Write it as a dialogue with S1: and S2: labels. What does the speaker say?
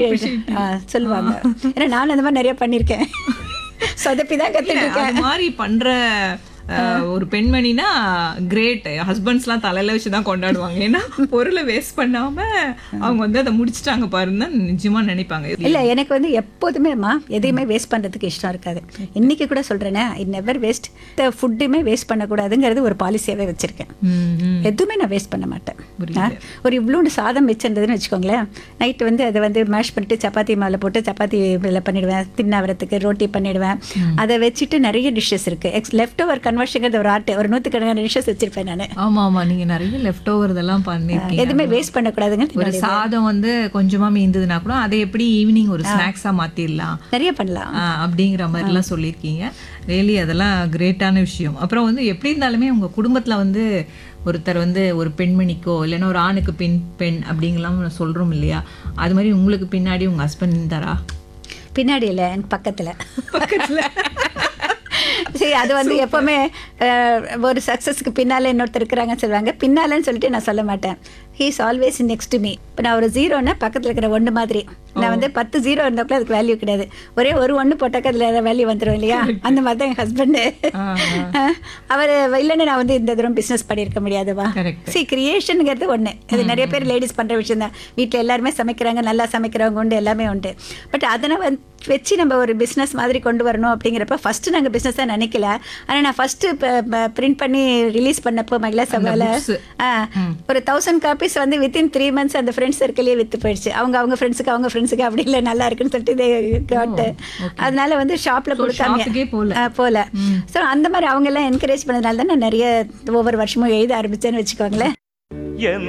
S1: appreciate.
S2: ஆ, சொல்லுவாங்க ஏன்னா நானும் அந்த மாதிரி நிறைய பண்ணியிருக்கேன் சொதப்பி தான்
S1: இல்ல,
S2: கற்றுட்டு
S1: அது மாதிரி பண்ற அஹ், ஒரு பெண்மணினா கிரேட் ஹஸ்பண்ட்ஸ்லாம் தலையில வச்சு தான் கொண்டாடுவாங்க ஏன்னா பொருளை வேஸ்ட் பண்ணாம அவங்க வந்து அதை முடிச்சிட்டாங்க பாருன்னு தான் நிஜமா நினைப்பாங்க
S2: இல்ல எனக்கு வந்து எப்போதுமேம்மா எதையுமே வேஸ்ட் பண்றதுக்கு இஷ்டம் இருக்காது இன்னைக்கு கூட சொல்றேனே ஐ நெவர் வேஸ்ட் ஃபுட்டுமே வேஸ்ட் பண்ணக்கூடாதுங்கிறது ஒரு பாலிசியாவே வச்சிருக்கேன்
S1: ம், ம்.
S2: எதுவுமே நான் வேஸ்ட் பண்ண மாட்டேன்
S1: புரியுது.
S2: ஆ, ஒரு இவ்வளோண்டு சாதம் வச்சிருந்ததுன்னு வச்சுக்கோங்களேன் நைட்டு வந்து அதை வந்து மேஷ் பண்ணிட்டு சப்பாத்தி மேலே போட்டு சப்பாத்தி இதில் பண்ணிடுவேன் தின்னாவரத்துக்கு ரோட்டி பண்ணிடுவேன் அதை வச்சுட்டு நிறைய டிஷ்ஷஸ் இருக்கு எக்ஸ் லெஃப்ட் ஓவர் கன்வர்ஷங்கிறது ஒரு ஆர்ட் ஒரு நூற்றுக்கணக்கான டிஷ்ஷஸ் வச்சிருப்பேன் நான்
S1: ஆமா ஆமா நீங்க நிறைய லெஃப்ட் ஓவர் இதெல்லாம் பண்ணிருக்கீங்க
S2: எதுவுமே வேஸ்ட் பண்ணக்கூடாதுங்க
S1: ஒரு சாதம் வந்து கொஞ்சமா மீந்ததுன்னா கூட அதை எப்படி ஈவினிங் ஒரு ஸ்நாக்ஸா மாத்திடலாம்
S2: நிறைய பண்ணலாம்
S1: ஆ, அப்படிங்கிற மாதிரிலாம் சொல்லியிருக்கீங்க ரியலி அதெல்லாம் கிரேட்டான விஷயம் அப்புறம் வந்து எப்படி இருந்தாலுமே உங்க குடும்பத்துல வந்து ஒருத்தர் வந்து ஒரு பெண்மணிக்கோ இல்லைன்னா ஒரு ஆணுக்கு பெண் பெண் அப்படிங்கலாம் சொல்றோம் இல்லையா அது மாதிரி உங்களுக்கு பின்னாடி உங்க ஹஸ்பண்ட் தரா
S2: பின்னாடி இல்லை எனக்கு பக்கத்தில்
S1: பக்கத்துல
S2: சரி அது வந்து எப்பவுமே அஹ், ஒரு சக்ஸஸ்க்கு பின்னால இன்னொருத்தர் இருக்கிறாங்கன்னு சொல்லுவாங்க பின்னாலன்னு சொல்லிட்டு நான் சொல்ல மாட்டேன் he is always next me இப்போ நான் ஒரு ஜீரோன்னா பக்கத்தில் இருக்கிற ஒன்று மாதிரி நான் வந்து பத்து ஜீரோ இருந்தால் அதுக்கு வேல்யூ கிடையாது ஒரே ஒரு ஒன்று போட்டாக்க அதில் வேல்யூ வந்துடும் இல்லையா அந்த மாதிரி தான் என் ஹஸ்பண்டு அவர் இல்லைன்னு நான் வந்து இந்த தூரம் பிஸ்னஸ் பண்ணியிருக்க முடியாதுவா
S1: Correct.
S2: சி கிரியேஷனுங்கிறது ஒன்று இது நிறைய பேர் லேடிஸ் பண்ணுற விஷயம் தான் வீட்டில் எல்லாருமே சமைக்கிறாங்க நல்லா சமைக்கிறவங்க உண்டு எல்லாமே உண்டு பட் அதனை வந்து வச்சு நம்ம ஒரு பிஸ்னஸ் மாதிரி கொண்டு வரணும் அப்படிங்கிறப்ப ஃபஸ்ட்டு நாங்கள் பிஸ்னஸாக நினைக்கல ஆனால் நான் ஃபஸ்ட்டு பிரிண்ட் பண்ணி ரிலீஸ் பண்ணப்போ மகிழா சபாவில்
S1: books.
S2: ஒரு தௌசண்ட் காப்பீஸ் வந்து வித்தின் த்ரீ மந்த்ஸ் அந்த ஃப்ரெண்ட்ஸ் சர்க்கிளே வித்து போயிடுச்சு அவங்க அவங்க ஃப்ரெண்ட்ஸுக்கு அவங்க ஃப்ரெண்ட்ஸுக்கு அப்படி இல்லை நல்லா இருக்குன்னு சொல்லிட்டு இதை காட்டு அதனால வந்து ஷாப்பில் கொடுக்காம
S1: ஷாப்புக்கே போல
S2: ஆ, போல ஸோ அந்த மாதிரி அவங்க எல்லாம் என்கரேஜ் பண்ணதுனால தான் நான் நிறைய ஒவ்வொரு வருஷமும் எழுத ஆரம்பிச்சேன்னு வச்சுக்கோங்களேன்
S3: என்